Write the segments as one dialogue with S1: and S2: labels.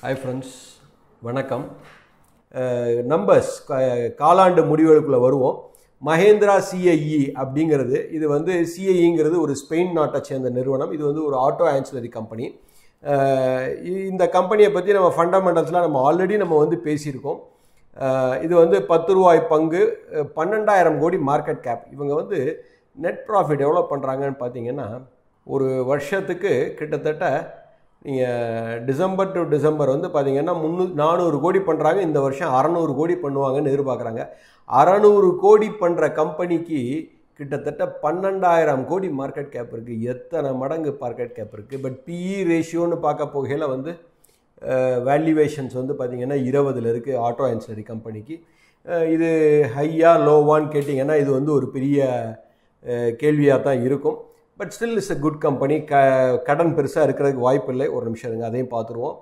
S1: hi friends வணக்கம் numbers காலாண்டு முடிவுகளுக்குள்ளே வருவோம் மகேந்திரா சிஐஇ அப்படிங்கிறது இது வந்து சிஐஇங்கிறது ஒரு ஸ்பெயின் நாட்டை சேர்ந்த நிறுவனம் இது வந்து ஒரு ஆட்டோ ஆன்சிலரி கம்பெனி இந்த கம்பெனியை பற்றி நம்ம ஃபண்டமெண்டல்ஸ்லாம் நம்ம ஆல்ரெடி நம்ம வந்து பேசியிருக்கோம் அஹ் இது வந்து பத்து ரூபாய் பங்கு அஹ் பன்னெண்டாயிரம் கோடி மார்க்கெட் கேப் இவங்க வந்து நெட் ப்ராஃபிட் எவ்வளோ பண்ணுறாங்கன்னு பார்த்தீங்கன்னா ஒரு வருஷத்துக்கு கிட்டத்தட்ட நீங்கள் டிசம்பர் டு டிசம்பர் வந்து பார்த்தீங்கன்னா முந்நூ நானூறு கோடி பண்ணுறாங்க இந்த வருஷம் அறநூறு கோடி பண்ணுவாங்கன்னு எதிர்பார்க்குறாங்க அறநூறு கோடி பண்ணுற கம்பெனிக்கு கிட்டத்தட்ட பன்னெண்டாயிரம் கோடி மார்க்கெட் கேப் இருக்குது எத்தனை மடங்கு மார்க்கெட் கேப் இருக்குது பட் பிஇ ரேஷியோன்னு பார்க்க போகையில் வந்து வேல்யூவேஷன்ஸ் வந்து பார்த்திங்கன்னா இருபதில் இருக்குது ஆட்டோ ஆன்சிலரி கம்பெனிக்கு அஹ் இது ஹையா லோவான்னு கேட்டிங்கன்னா இது வந்து ஒரு பெரிய கேள்வியாக தான் இருக்கும் but still is a good company க கடன் பெருசாக இருக்கிறதுக்கு வாய்ப்பு இல்லை ஒரு நிமிஷம் இருங்க அதையும் பார்த்துருவோம்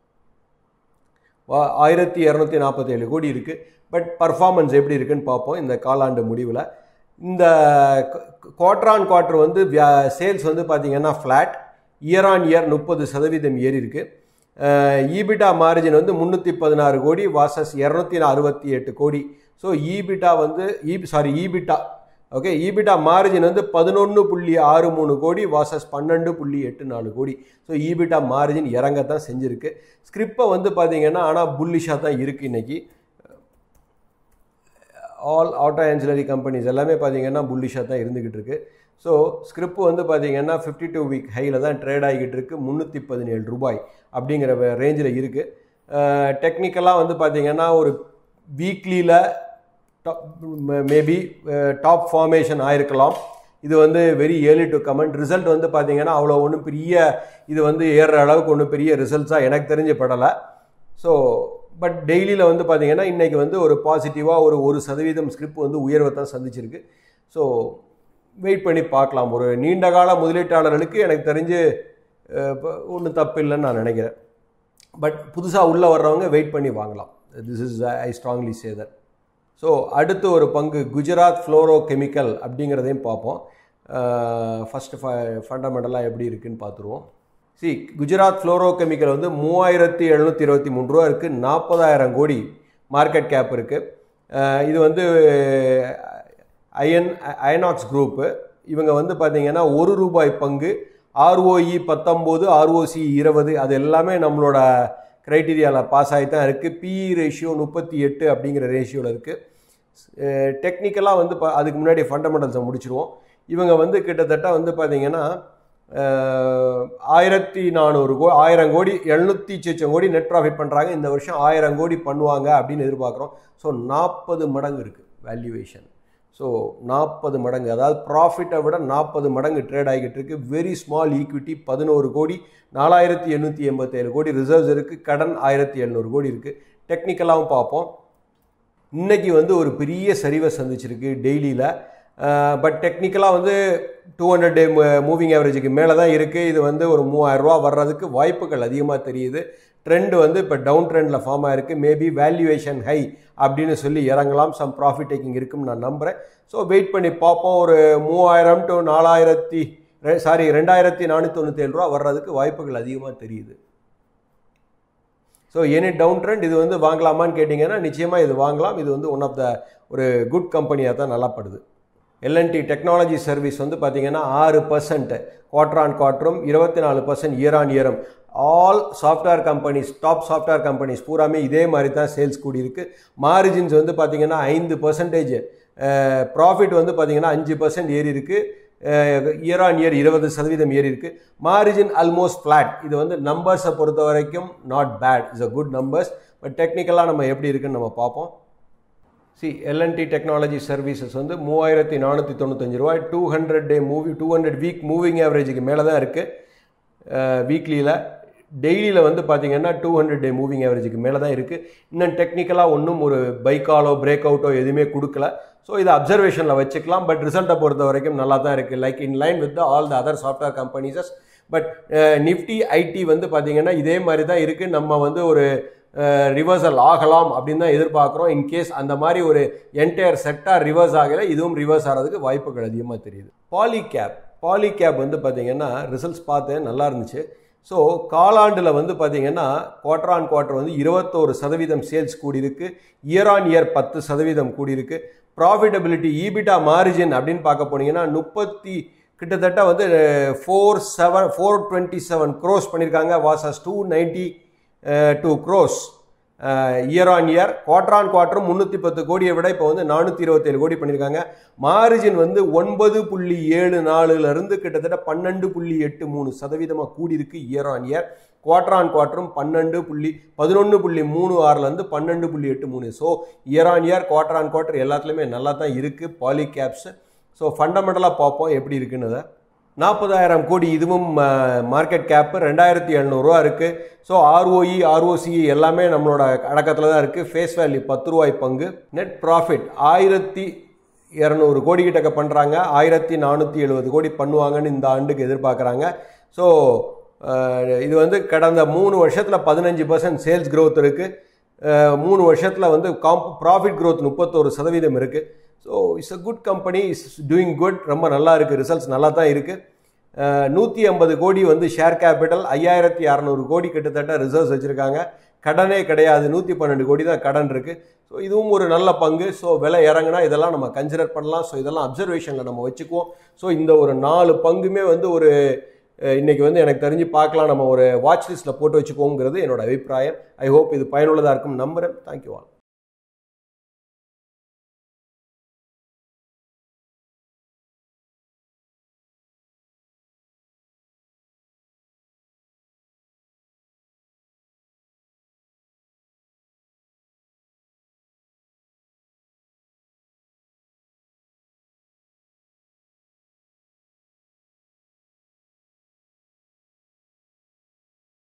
S1: வா ஆயிரத்தி இரநூத்தி நாற்பத்தேழு கோடி இருக்குது பட் பர்ஃபார்மன்ஸ் எப்படி இருக்குன்னு பார்ப்போம் இந்த காலாண்டு முடிவில் இந்த குவார்டர் ஆன் குவார்டர் வந்து வியா சேல்ஸ் வந்து பார்த்திங்கன்னா ஃப்ளாட் இயர் ஆன் இயர் முப்பது சதவீதம் ஏறி இருக்கு ஈபிட்டா மார்ஜின் வந்து முந்நூற்றி பதினாறு கோடி வாசஸ் இரநூத்தி அறுபத்தி எட்டு கோடி ஸோ ஈபிட்டா வந்து ஈ sorry EBITDA okay EBITDA margin வந்து பதினொன்று புள்ளி ஆறு மூணு கோடி வாசஸ் பன்னெண்டு புள்ளி எட்டு நாலு கோடி ஸோ ஈபிட்டா மார்ஜின் இறங்கத்தான் செஞ்சுருக்கு ஸ்கிரிப்பை வந்து பார்த்தீங்கன்னா ஆனால் புல்லிஷாக தான் இருக்குது இன்றைக்கி ஆல் ஆட்டோ ஆன்சிலரி கம்பெனிஸ் எல்லாமே பார்த்தீங்கன்னா புல்லிஷாக தான் இருந்துக்கிட்டு இருக்கு ஸோ ஸ்கிரிப் வந்து பார்த்தீங்கன்னா ஃபிஃப்டி டூ வீக் ஹையில் தான் ட்ரேட் ஆகிக்கிட்டு இருக்கு முந்நூற்றி பதினேழு ரூபாய் அப்படிங்கிற ரேஞ்சில் இருக்குது டெக்னிக்கலாக வந்து பார்த்தீங்கன்னா ஒரு வீக்லியில் மேபி டாப் ஃபார்மேஷன் ஆயிருக்கலாம் இது வந்து very early to comment result வந்து பார்த்தீங்கன்னா அவ்வளோ ஒன்றும் பெரிய இது வந்து ஏறுற அளவுக்கு ஒன்றும் பெரிய ரிசல்ட்ஸாக எனக்கு தெரிஞ்சு படலை ஸோ பட் டெய்லியில் வந்து பார்த்தீங்கன்னா இன்றைக்கி வந்து ஒரு பாசிட்டிவாக ஒரு ஒரு சதவீதம் ஸ்கிரிப் வந்து உயர்வை தான் சந்திச்சிருக்கு ஸோ வெயிட் பண்ணி பார்க்கலாம் ஒரு நீண்ட கால முதலீட்டாளர்களுக்கு எனக்கு தெரிஞ்சு ஒன்றும் தப்பு இல்லைன்னு நான் நினைக்கிறேன் பட் புதுசாக உள்ளே வர்றவங்க வெயிட் பண்ணி வாங்கலாம் திஸ் இஸ் ஐ ஸ்ட்ராங்லி சேதர் ஸோ அடுத்து ஒரு பங்கு குஜராத் ஃப்ளோரோ கெமிக்கல் அப்படிங்கிறதையும் பார்ப்போம் ஃபஸ்ட்டு ஃப ஃபண்டமெண்டலாக எப்படி இருக்குன்னு பார்த்துருவோம் சி குஜராத் ஃப்ளோரோ கெமிக்கல் வந்து மூவாயிரத்தி எழுநூற்றி இருபத்தி மூணு ரூபா இருக்குது நாற்பதாயிரம் கோடி மார்க்கெட் கேப் இருக்குது இது வந்து அயன் அயனாக்ஸ் குரூப்பு இவங்க வந்து பார்த்திங்கன்னா ஒரு ரூபாய் பங்கு ஆர்ஓஇ பத்தொம்போது ஆர்ஓசி இருபது அது எல்லாமே நம்மளோட க்ரைட்டீரியாவில் பாஸ் ஆகி தான் இருக்குது பிஇ ரேஷியோ முப்பத்தி எட்டு அப்படிங்கிற ரேஷியோவில் இருக்குது டெக்னிக்கலாக வந்து ப அதுக்கு முன்னாடி ஃபண்டமெண்டல்ஸை முடிச்சிருவோம் இவங்க வந்து கிட்டத்தட்ட வந்து பார்த்திங்கன்னா ஆயிரத்தி நானூறு கோ ஆயிரம் கோடி எழுநூற்றி சொச்சம் கோடி நெட் ப்ராஃபிட் பண்ணுறாங்க இந்த வருஷம் ஆயிரம் கோடி பண்ணுவாங்க அப்படின்னு எதிர்பார்க்குறோம் ஸோ நாற்பது மடங்கு இருக்குது வேல்யூவேஷன் ஸோ நாற்பது மடங்கு அதாவது ப்ராஃபிட்டை விட நாற்பது மடங்கு ட்ரேட் ஆகிக்கிட்டு இருக்கு வெரி ஸ்மால் ஈக்விட்டி பதினோரு கோடி நாலாயிரத்தி எண்ணூற்றி எண்பத்தேழு கோடி ரிசர்வ்ஸ் இருக்குது கடன் ஆயிரத்தி எழுநூறு கோடி இருக்குது டெக்னிக்கலாகவும் பார்ப்போம் இன்றைக்கி வந்து ஒரு பெரிய சரிவை சந்திச்சிருக்கு டெய்லியில் பட் டெக்னிக்கலாக வந்து டூ ஹண்ட்ரட் டே மூவிங் ஆவரேஜுக்கு மேலே தான் இருக்குது இது வந்து ஒரு மூவாயிரரூவா வர்றதுக்கு வாய்ப்புகள் அதிகமாக தெரியுது ட்ரெண்ட் வந்து இப்போ டவுன் ட்ரெண்டில் ஃபார்ம் ஆயிருக்கு மேபி வேல்யூவேஷன் ஹை அப்படின்னு சொல்லி இறங்கலாம் சம் ப்ராஃபிட் டேக்கிங் இருக்குன்னு நான் நம்புகிறேன் ஸோ வெயிட் பண்ணி பார்ப்போம் ஒரு மூவாயிரம் டு நாலாயிரத்தி சாரி ரெண்டாயிரத்தி நானூற்றி தொண்ணூற்றி ரூபா வர்றதுக்கு வாய்ப்புகள் அதிகமாக தெரியுது ஸோ எனி டவுன் ட்ரெண்ட் இது வந்து வாங்கலாமான்னு கேட்டிங்கன்னா நிச்சயமாக இது வாங்கலாம் இது வந்து ஒன் ஆஃப் த ஒரு குட் கம்பெனியாக தான் நல்லாப்படுது எல்என்டி டெக்னாலஜி சர்வீஸ் வந்து பார்த்தீங்கன்னா ஆறு பர்சன்ட் குவார்டர் ஆன் குவார்ட்டரும் இருபத்தி நாலு பர்சன்ட் இயர் ஆன் இயரும் all software companies top software companies பூராமே இதே மாதிரி தான் சேல்ஸ் கூடியிருக்கு மார்ஜின்ஸ் வந்து பார்த்தீங்கன்னா ஐந்து பர்சன்டேஜ் ப்ராஃபிட் வந்து பார்த்தீங்கன்னா அஞ்சு பர்சன்ட் ஏறி இருக்குது இயர் ஆன் இயர் இருபது சதவீதம் ஏறி இருக்கு மார்ஜின் ஆல்மோஸ்ட் ஃப்ளாட் இது வந்து நம்பர்ஸை பொறுத்த வரைக்கும் not bad is a good numbers but டெக்னிக்கலாக நம்ம எப்படி இருக்குன்னு நம்ம பார்ப்போம் சி எல்என்டி டெக்னாலஜி சர்வீசஸ் வந்து மூவாயிரத்தி நானூற்றி தொண்ணூத்தஞ்சு ரூபாய் two hundred day movie two hundred week moving ஆவரேஜுக்கு மேலே தான் இருக்குது வீக்லியில் டெய்லியில் வந்து பார்த்தீங்கன்னா டூ ஹண்ட்ரட் டே மூவிங் ஆவரேஜுக்கு மேலே தான் இருக்குது இன்னும் டெக்னிக்கலாக ஒன்றும் ஒரு பைக்காலோ பிரேக் அவுட்டோ எதுவுமே கொடுக்கல ஸோ இதை அப்சர்வேஷனில் வச்சுக்கலாம் பட் ரிசல்ட்டை பொறுத்த வரைக்கும் நல்லா தான் இருக்குது like in line with all the other software companies but Nifty IT வந்து பார்த்தீங்கன்னா இதே மாதிரி தான் இருக்குது நம்ம வந்து ஒரு ரிவர்சல் ஆகலாம் அப்படின்னு தான் எதிர்பார்க்குறோம் இன்கேஸ் அந்த மாதிரி ஒரு என்டையர் செக்டார் ரிவர்ஸ் ஆகலை இதுவும் ரிவர்ஸ் ஆகிறதுக்கு வாய்ப்புகள் அதிகமாக தெரியுது பாலிகேப் பாலிகேப் வந்து பார்த்தீங்கன்னா ரிசல்ட்ஸ் பார்த்தேன் நல்லா இருந்துச்சு ஸோ காலாண்டில் வந்து பார்த்தீங்கன்னா குவார்டர் ஆன் குவார்டர் வந்து இருபத்தோரு சதவீதம் சேல்ஸ் கூடியிருக்கு இயர் ஆன் இயர் பத்து சதவீதம் கூடியிருக்கு ப்ராஃபிட்டபிலிட்டி ஈபிட்டா மார்ஜின் அப்படின்னு பார்க்க போனீங்கன்னா முப்பத்தி கிட்டத்தட்ட வந்து four seven four twenty seven crores பண்ணியிருக்காங்க versus two ninety two crores year on year quarter on குவார்டரும் முந்நூற்றி பத்து கோடியை விட இப்போ வந்து நானூற்றி இருபத்தேழு கோடி பண்ணியிருக்காங்க மார்ஜின் வந்து ஒன்பது புள்ளி ஏழு நாலுலேருந்து கிட்டத்தட்ட பன்னெண்டு புள்ளி எட்டு மூணு சதவீதமாக கூடியிருக்கு year on year quarter on குவார்டரும் பன்னெண்டு புள்ளி பதினொன்று புள்ளி மூணு ஆறுலேருந்து பன்னெண்டு புள்ளி எட்டு மூணு so year on year quarter on quarter எல்லாத்துலேயுமே நல்லா தான் இருக்குது பாலி கேப்ஸ் ஸோ ஃபண்டமெண்டலாக பார்ப்போம் எப்படி இருக்குன்னு நாற்பதாயிரம் கோடி இதுவும் மார்க்கெட் கேப்பு ரெண்டாயிரத்தி எழுநூறுவா இருக்குது ஸோ ஆர்ஓஇ ஆர்ஓசிஇ எல்லாமே நம்மளோட அடக்கத்தில் தான் இருக்குது ஃபேஸ் வேல்யூ பத்து ரூபாய் பங்கு நெட் ப்ராஃபிட் ஆயிரத்தி இரநூறு கோடி கிட்டக்க பண்ணுறாங்க ஆயிரத்தி நானூற்றி எழுபது கோடி பண்ணுவாங்கன்னு இந்த ஆண்டுக்கு எதிர்பார்க்குறாங்க ஸோ இது வந்து கடந்த மூணு வருஷத்தில் பதினஞ்சு பர்சன்ட் சேல்ஸ் க்ரோத் இருக்குது மூணு வருஷத்தில் வந்து காம்ப் ப்ராஃபிட் க்ரோத் முப்பத்தோரு சதவீதம் இருக்குது so it's a good company is doing good ரொம்ப நல்லா இருக்குது ரிசல்ட்ஸ் நல்லா தான் இருக்குது நூற்றி ஐம்பது கோடி வந்து ஷேர் கேபிட்டல் ஐயாயிரத்தி அறநூறு கோடி கிட்டத்தட்ட ரிசர்வ்ஸ் வச்சுருக்காங்க கடனே கிடையாது நூற்றி பன்னெண்டு கோடி தான் கடன் இருக்குது ஸோ இதுவும் ஒரு நல்ல பங்கு ஸோ விலை இறங்குனா இதெல்லாம் நம்ம கன்சிடர் பண்ணலாம் ஸோ இதெல்லாம் அப்சர்வேஷனில் நம்ம வச்சுக்குவோம் ஸோ இந்த ஒரு நாலு பங்குமே வந்து ஒரு இன்றைக்கி வந்து எனக்கு தெரிஞ்சு பார்க்கலாம் நம்ம ஒரு வாட்ச் லிஸ்ட்டில் போட்டு வச்சுக்கோங்கிறது என்னோட அபிப்பிராயம் ஐ ஹோப் இது பயனுள்ளதாக இருக்கும் நம்புகிறேன் தேங்க்யூ ஆல்